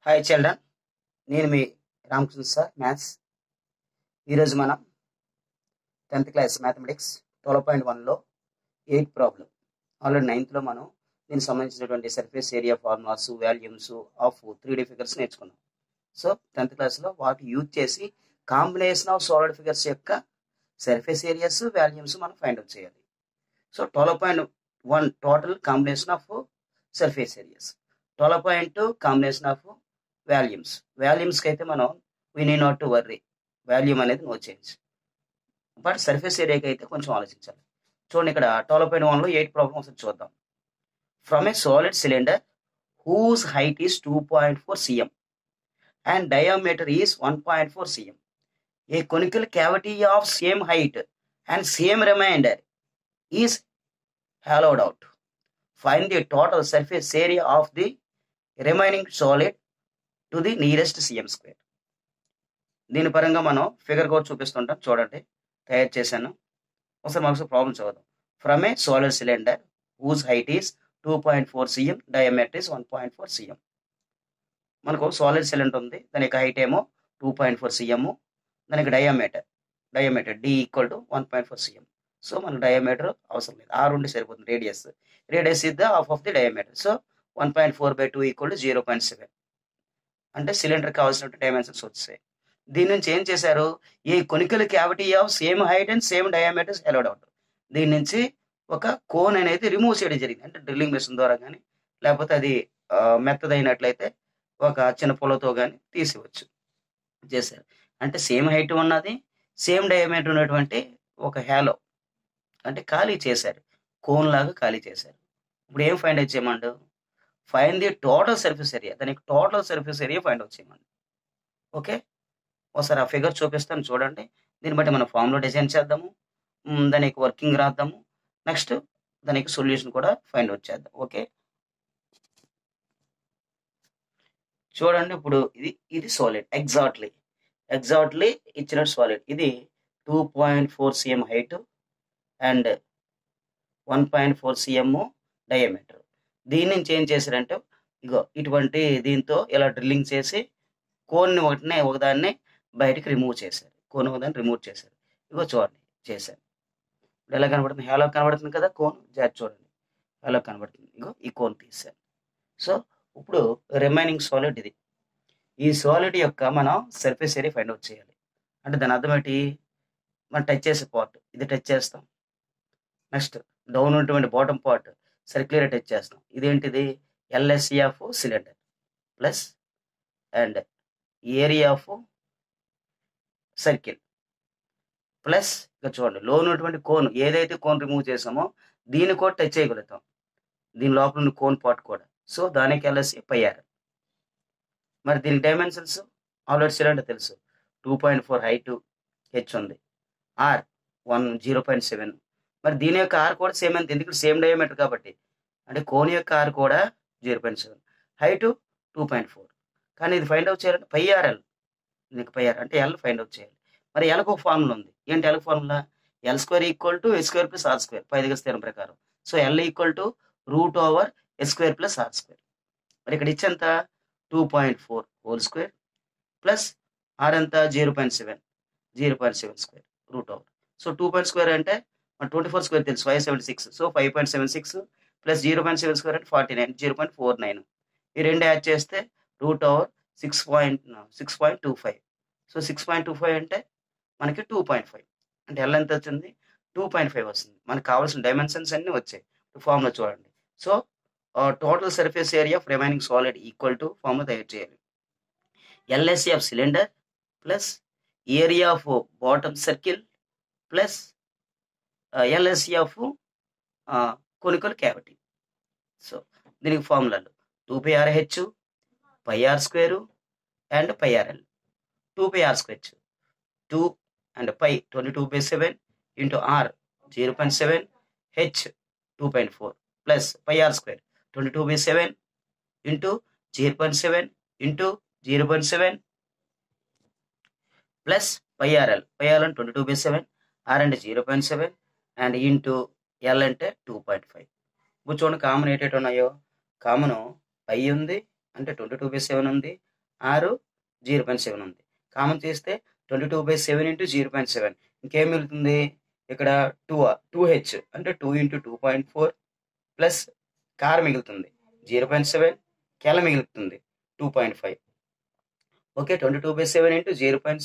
Hi children నేను మీ Ramakrishna sir maths ఈరోజు మనం tenth class mathematics twelve point వన్లో ఎయిట్ ప్రాబ్లం ఆల్రెడీ నైన్త్లో మనం దీనికి సంబంధించినటువంటి surface area formulas volumes of three D figures నేర్చుకున్నాం సో టెన్త్ క్లాస్లో వాటి యూజ్ చేసి కాంబినేషన్ ఆఫ్ సాలిడ్ ఫిగర్స్ యొక్క సర్ఫేస్ ఏరియాస్ వాల్యూమ్స్ మనం ఫైండ్ అవుట్ చేయాలి so twelve point one total combination of surface areas twelve point two combination of volumes వాల్యూమ్స్కి అయితే మనం we need not to worry volume అనేది no change but surface ఏరియాకి అయితే కొంచెం ఆలోచించాలి చూడండి ఇక్కడ ట్వెల్వ్ పాయింట్ వన్లో ఎయిట్ ప్రాబ్లమ్స్ చూద్దాం from a solid cylinder whose height is two point four cm and diameter is one point four cm a conical cavity of same height and same reminder is hollowed out find the total surface area of the remaining solid to the nearest cm square దీని పరంగా మనం figure కూడా చూపిస్తుంటాం చూడండి తయారు చేశాను ఒకసారి మనకు problem చదువుదాం from a solid cylinder whose height is two point four CM diameter is one point four cm మనకు సాలిడ్ సిలిండర్ ఉంది దాని యొక్క హైట్ ఏమో టూ పాయింట్ ఫోర్ సిఎం దానికి diameter diameter D equal to one point four cm so మనకు diameter అవసరం లేదు ఆ రెండు సరిపోతుంది radius radius is the half of the diameter so one point four by two equal to zero point seven అంటే cylinder కావాల్సిన dimensions వచ్చాయి దీని నుంచి ఏం చేశారు ఈ conical cavity of same height and same diameters hollowed out దీని నుంచి ఒక కోన్ అనేది రిమూవ్ చేయడం జరిగింది అంటే డ్రిల్లింగ్ మెషిన్ ద్వారా కానీ లేకపోతే అది ఆ, మెత్తదైనట్లయితే ఒక చిన్న పొలతో కానీ తీసివచ్చు చేశారు అంటే సేమ్ హైట్ ఉన్నది సేమ్ డయామీటర్ ఉన్నటువంటి ఒక హ్యాలో అంటే ఖాళీ చేశారు కోన్ లాగా ఖాళీ చేశారు ఇప్పుడు ఏం ఫైండ్ అవుట్ చేయమండు find the total surface area దానికి total surface area find out చేయమండి ఓకే ఒకసారి ఆ ఫిగర్ చూపిస్తాను చూడండి దీన్ని బట్టి మనం ఫామ్లో డిజైన్ చేద్దాము మ్, దానికి వర్కింగ్ రాద్దాము నెక్స్ట్ దానికి సొల్యూషన్ కూడా ఫైండ్ అవుట్ చేద్దాం ఓకే చూడండి ఇప్పుడు ఇది ఇది సాలిడ్ ఎగ్జాక్ట్లీ ఎగ్జాక్ట్లీ ఇచ్చిన సాలిడ్ ఇది two point four CM height and one point four CM diameter దీని నుంచి ఏం చేశారంటే ఇగో ఇటువంటి దీంతో ఇలా డ్రిల్లింగ్ చేసి కోన్ని ఒకటినే ఒకదాన్ని బయటికి రిమూవ్ చేశారు కోన్ ఒకదాన్ని రిమూవ్ చేశారు ఇగో చూడండి చేశారు ఇప్పుడు ఎలా కనబడుతుంది హేలో కనబడుతుంది కదా కోన్ జాతి చూడండి హేలో కనబడుతుంది ఇగో ఈ కోన్ తీశారు సో ఇప్పుడు రిమైనింగ్ సాలిడ్ ఇది ఈ సాలిడ్ యొక్క మనం సర్ఫేస్ ఏరియా ఫైండ్ అవుట్ చేయాలి అంటే దాని అర్థం ఏంటి మనం టచ్ చేసే పార్ట్ ఇది టచ్ చేస్తాం నెక్స్ట్ డౌన్ ఉన్నటువంటి బాటమ్ పార్ట్ సర్క్యులర్ టచ్ చేస్తాం ఇదేంటిది LSC of cylinder plus and area of circle plus ఇక చూడండి లో ఉన్నటువంటి కోన్ ఏదైతే కోన్ రిమూవ్ చేసామో దీన్ని కూడా టచ్ చేయగలుగుతాం దీని లోపల ఉన్న కోన్ పార్ట్ కూడా సో దానికి ఎల్ఎస్సి పయ్యారు మరి దీనికి డైమెన్షన్స్ ఆల్రెడీ సిలిండర్ తెలుసు two point four height H ఉంది R one zero point seven మరి దీని యొక్క ఆర్ కూడా సేమ్ అంతే ఎందుకంటే సేమ్ డయామీటర్ కాబట్టి అంటే కోన్ యొక్క ఆర్ కూడా zero point seven height two point four కానీ ఇది ఫైండ్ అవుట్ చేయాలంటే పై ఆర్ఎల్ నీకు పై ఆర్ అంటే ఎల్ ఫైండ్ అవుట్ చేయాలి మరి ఎల్కి ఒక ఫార్ములా ఉంది ఏంటి L formula L square equal to S square plus R square పైదిగ స్థిరం ప్రకారం so L equal to root over S square plus R square మరి ఇక్కడ ఇచ్చేంత two point four whole square plus R ఎంత zero point seven zero point seven square root over so two point square అంటే twenty four square తెలుసు five seventy six so five point seven six plus zero point seven square అంటే forty nine zero point four nine ఈ రెండు add చేస్తే root over six point six point two five so six point two five అంటే మనకి two point five అంటే L ఎంత వచ్చింది two point five వస్తుంది మనకు కావాల్సిన డైమెన్షన్స్ అన్నీ వచ్చాయి ఫామ్లో చూడండి so total surface area of remaining solid equal to ఫామ్లో తయారు చేయాలి LSC of cylinder plus area of bottom circle plus LSC of conical cavity so దీనికి ఫార్ములాలు two pi R H pi R square and pi RL two pi R square two and pi twenty two by seven into R zero point seven H two point four plus pi R square twenty two by seven into zero point seven into zero point seven plus pi RL pi R అంటే twenty two by seven R అంటే zero point seven and into L అంటే two point five ఇప్పుడు చూడండి common ఏటేటి ఉన్నాయో common పై ఉంది అంటే twenty two by seven ఉంది ఆరు జీరో పాయింట్ సెవెన్ ఉంది కామన్ చేస్తే twenty two by seven into zero point seven ఇంకేం మిగులుతుంది ఇక్కడ టూ టూ హెచ్ అంటే two into two point four plus కార్ మిగులుతుంది జీరో పాయింట్ సెవెన్ కెల మిగులుతుంది two point five okay twenty two by seven into zero point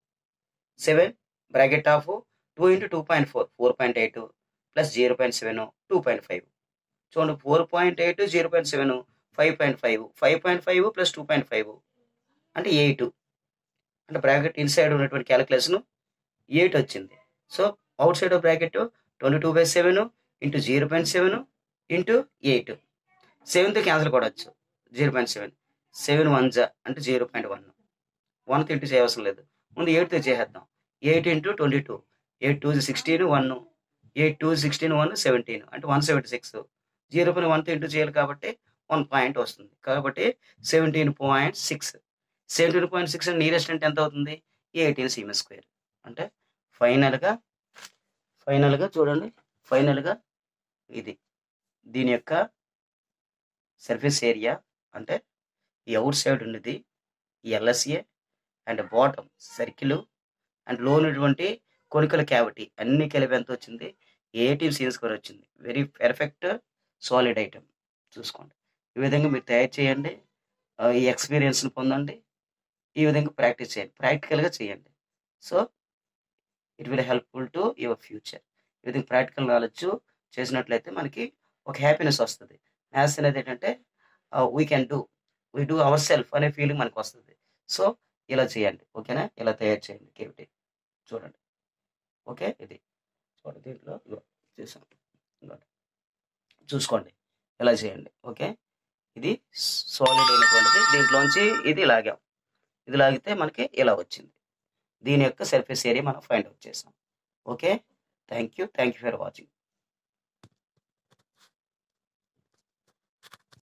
seven bracket of two into two point four four point eight plus zero point seven two point five చూడండి four point eight zero point seven five point five five point five plus two point five అంటే eight అంటే bracket inside ఉన్నటువంటి calculation eight వచ్చింది so outside of bracket twenty two by seven into zero point seven into eight సెవెన్తో cancel కొడవచ్చు zero point seven seven one జా అంటే zero point one one into చేయవసరం లేదు ముందు ఎయిట్తో చేసేద్దాం eight into twenty two eight two sixteen one eight two sixteen one seventeen అంటే one seventy six zero point వన్తో ఇంటూ చేయాలి కాబట్టి వన్ పాయింట్ వస్తుంది కాబట్టి seventeen point six seventeen point six nearest అంటే ఎంత అవుతుంది ఎయిటీన్ సీఎం స్క్వేర్ అంటే ఫైనల్గా ఫైనల్గా చూడండి ఫైనల్గా ఇది దీని యొక్క సర్ఫేస్ ఏరియా అంటే ఈ అవుట్ సైడ్ ఉన్నది ఈ LSA and bottom circle and లో ఉన్నటువంటి కొనికల క్యావిటీ అన్ని కలిపి ఎంత వచ్చింది ఎయిటీన్ సీఎం స్క్వేర్ వచ్చింది వెరీ పెర్ఫెక్ట్ సాలిడ్ ఐటమ్ చూసుకోండి ఈ విధంగా మీరు తయారు చేయండి ఆ, ఈ ఎక్స్పీరియన్స్ని పొందండి ఈ విధంగా ప్రాక్టీస్ చేయండి ప్రాక్టికల్గా చేయండి so it will helpful to your future ఈ విధంగా ప్రాక్టికల్ నాలెడ్జ్ చేసినట్లయితే మనకి ఒక హ్యాపీనెస్ వస్తుంది మ్యాథ్స్ అనేది ఏంటంటే we can do we do our self అనే ఫీలింగ్ మనకు వస్తుంది సో ఇలా చేయండి ఓకేనా ఇలా తయారు చేయండి కేవిటీ చూడండి ఓకే ఇది చూడండి దీంట్లో ఇదిగో చేసాం ఇదిగోండి. చూసుకోండి ఇలా చేయండి ఓకే ఇది సాలిడ్ అయినటువంటిది దీంట్లోంచి ఇది లాగాం ఇది లాగితే మనకి ఇలా వచ్చింది దీని యొక్క సర్ఫేస్ ఏరియా మనం ఫైండ్ అవుట్ చేసాం okay thank you thank you for watching